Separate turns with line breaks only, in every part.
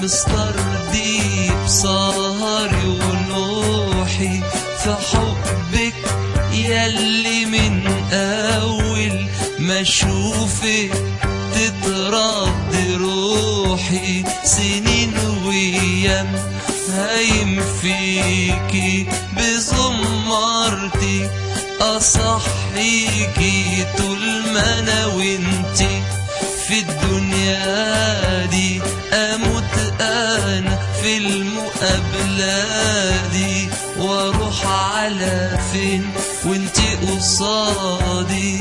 مسترضي بسهري ونوحي في حبك يلي من أول ما أشوفك تترد روحي سنين وأيام هايم فيكي بزمرتي أصحيكي طول ما أنا وانتي في الدنيا دي أموت أنا في المقابلة دي وأروح على فين وانتي قصادي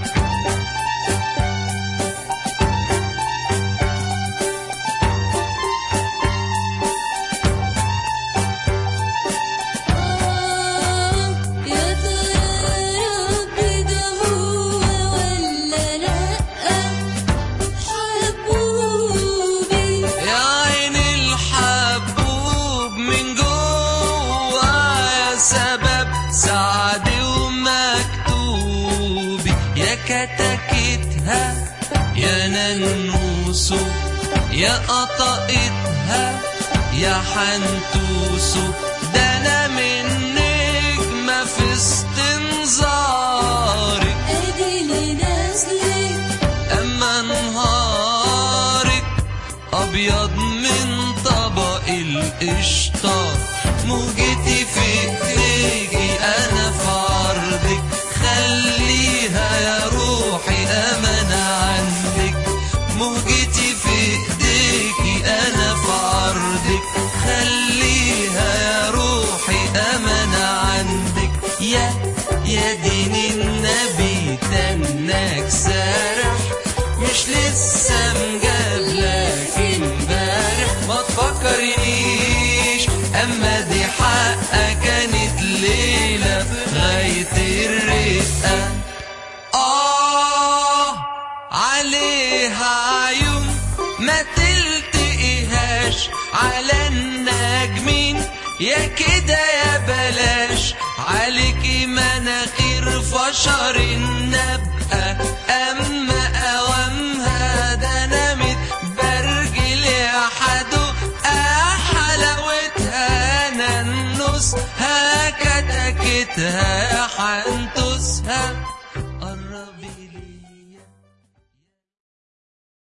آه يا ترى يا ربي ده هو ولا لأ حبوبي
يا عين الحبوب من جوا يا سبب سعدي ومكتوبي يا كتكتها يا ننوسو يا قطقتها يا حنتوسو ده انا من نجمة في استنظارك
اديني نازلة
اما نهارك ابيض من طبق القشطة موجتي في ايديكي انا في عرضك خليها يا روحي امانة عندك موجتي في ايديكي انا في عرضك خليها يا روحي امانة عندك يا يا دين النبي تنك سارح مش لسه مجابلك امبارح ما تفكرنيش اما دي حقها كانت ليلة غاية الرقة آه عليها عيون ما تلتقيهاش على النجمين يا كده يا بلاش عليكي مناخير فشر النبقى أما أوامها ده أنا متبرجل يا حدو آه حلاوتها أنا النص هكتكتها حنتوسها